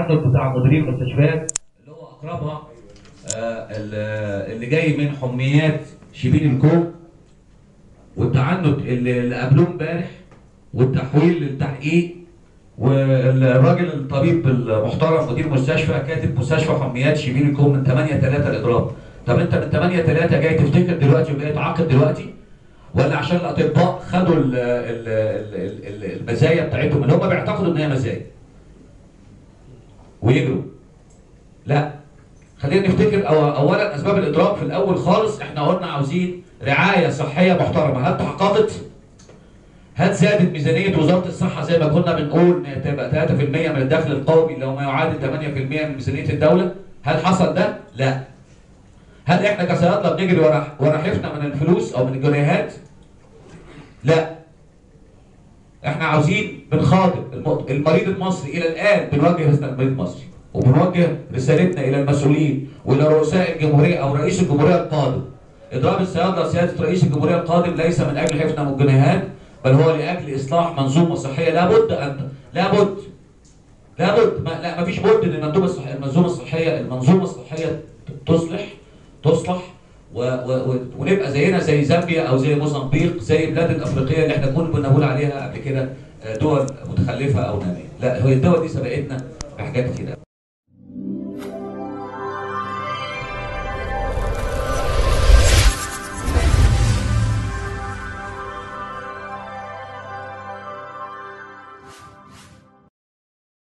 التعنت بتاع مديرين المستشفيات اللي هو اقربها آه، ال- اللي جاي من حميات شبين الكوم والتعنت اللي اللي قابلوه امبارح والتحويل للتحقيق والراجل الطبيب المحترم مدير مستشفى كاتب مستشفى حميات شبين الكوم من 8 3 الاضراب طب انت من 8 3 جاي تفتكر دلوقتي وجاي تعاقد دلوقتي ولا عشان الاطباء خدوا ال ال ال ال المزايا بتاعتهم اللي هم بيعتقدوا ان هي مزايا ويجروا لا خلينا نفتكر أو اولا اسباب الاضراب في الاول خالص احنا قلنا عاوزين رعايه صحيه محترمه هل تحققت؟ هل زادت ميزانيه وزاره الصحه زي ما كنا بنقول ان تبقى 3% من الدخل القومي اللي هو ما يعادل 8% من ميزانيه الدوله؟ هل حصل ده؟ لا. هل احنا كصيادله بنجري ورا ورا حفنه من الفلوس او من الجنيهات؟ لا. احنا عاوزين بنخاطب الم- المريض المصري الى الان بنوجه رسالة المريض المصري وبنوجه رسالتنا الى المسؤولين والى رؤساء الجمهوريه او رئيس الجمهوريه القادم. اضراب الصيادله سياده رئيس الجمهوريه القادم ليس من اجل حفنه من الجنيهات بل هو لاجل اصلاح منظومه صحيه لابد ان لابد لابد ما لا ما فيش بد ان المنظومه الصحيه المنظومه الصحيه المنظومه الصحيه تصلح تصلح و و و ونبقى زينا زي زامبيا او زي موزمبيق زي البلاد الافريقيه اللي احنا كنا كنا بنقول عليها قبل كده آه، دول متخلفه او ناميه لا هي الدول دي سبقتنا بحاجات كتير